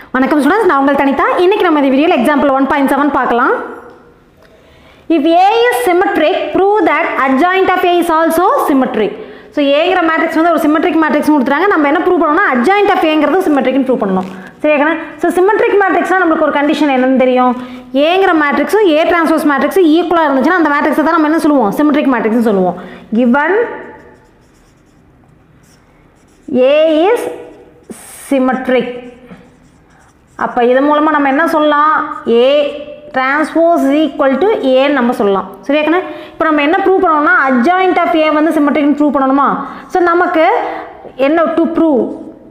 வணக்கம் ஸ்டூடெண்ட்ஸ் நான் உங்கள் தனிதா இன்னைக்கு நம்ம இந்த வீடியோவில் எக்ஸாம்பிள் ஒன் பாயிண்ட் செவன் பார்க்கலாம் if A is symmetric prove that adjoint of A is also symmetric so ஏங்கிற மேட்ரிக்ஸ் வந்து ஒரு சிமெட்ரிக் மேட்ரிக்ஸ் கொடுத்துறாங்க நம்ம என்ன ப்ரூவ் பண்ணணும்னா அட்ஜாயிண்ட் ஆஃப் ஏங்கிறது சிமெட்ரிக்னு ப்ரூவ் பண்ணணும் சரியாக்கண்ணா ஸோ சிமெட்ரிக் மேட்ரிக்ஸ்னால் நம்மளுக்கு ஒரு கண்டிஷன் என்னன்னு தெரியும் ஏங்கிற மேட்ரிக்ஸும் ஏ டிரான்ஸ்போஸ் மேட்ரிக்ஸும் ஈக்குவலாக இருந்துச்சுன்னா அந்த மேட்ரிக்ஸை தான் நம்ம என்ன சொல்லுவோம் சிமெட்ரிக் மேட்ரிக்ஸ்னு சொல்லுவோம் கிவன் ஏ இஸ் சிமெட்ரிக் அப்போ இது மூலமாக நம்ம என்ன சொல்லலாம் ஏ டிரான்ஸ்போஸ் ஈக்குவல் டு ஏன்னு நம்ம சொல்லலாம் சரியாக்கண்ணே இப்போ நம்ம என்ன ப்ரூவ் பண்ணணும்னா அட்ஜாயிண்ட் ஆஃப் ஏ வந்து சிமெட்ரிக்னு ப்ரூவ் பண்ணணுமா ஸோ நமக்கு என்ன டு ப்ரூவ்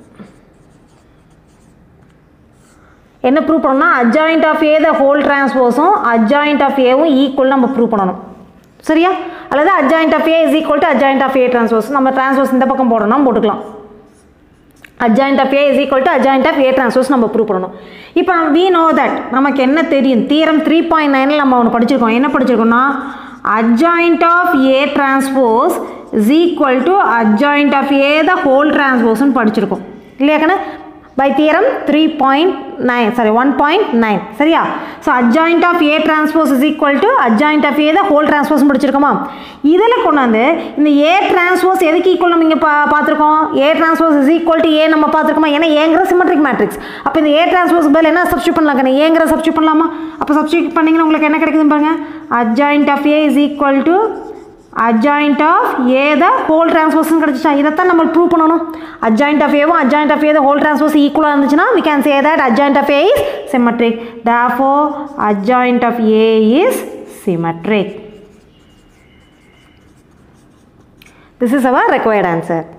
என்ன ப்ரூவ் பண்ணணும்னா adjoint of A the whole டிரான்ஸ்போஸும் அட்ஜாயிண்ட் ஆஃப் ஏவும் ஈக்குவல் நம்ம ப்ரூவ் பண்ணணும் சரியா அல்லது adjoint of A is equal to adjoint of A transpose நம்ம டிரான்ஸ்போஸ் இந்த பக்கம் போடணும் போட்டுக்கலாம் adjoint of A is equal to adjoint of A transpose நம்ம ப்ரூவ் பண்ணணும் இப்போ வி நோ தட் நமக்கு என்ன தெரியும் தீரம் த்ரீ பாயிண்ட் நைனில் நம்ம ஒன்று படிச்சிருக்கோம் என்ன படிச்சிருக்கோம்னா adjoint of A transpose is equal to adjoint of A the whole டிரான்ஸ்போஸ்னு படிச்சிருக்கோம் இல்லையாக்கண்ணே by theorem three point nine sorry one point nine சரியா so adjoint of A transpose is equal to adjoint of A the whole transpose படிச்சிருக்கோமா இதில் கொண்டாந்து இந்த ஏ transpose எதுக்கு equal நம்ம இங்கே பா பார்த்துருக்கோம் A transpose is equal to A நம்ம பார்த்துருக்கோமா ஏன்னா ஏங்கிற சிமெட்ரிக் மேட்ரிக்ஸ் அப்போ இந்த ஏ டிரான்ஸ்போஸ் பதில் என்ன சப்ஸ்டியூட் பண்ணலாம் ஏங்கிற சப்ஸ்டியூட் பண்ணலாமா அப்போ சப்ஸ்டியூட் பண்ணிங்கன்னா உங்களுக்கு என்ன கிடைக்குதுன்னு பாருங்க adjoint of A is equal to adjoint of A the whole டிரான்ஸ்போஸ்னு கிடச்சிச்சா இதைத்தான் நம்ம ப்ரூவ் பண்ணணும் அட்ஜாயிண்ட் ஆஃப் ஏவும் adjoint of A the whole transpose ஈக்குவலாக இருந்துச்சுன்னா we can say that adjoint of A is symmetric. Therefore, adjoint of A is symmetric. This is our required answer.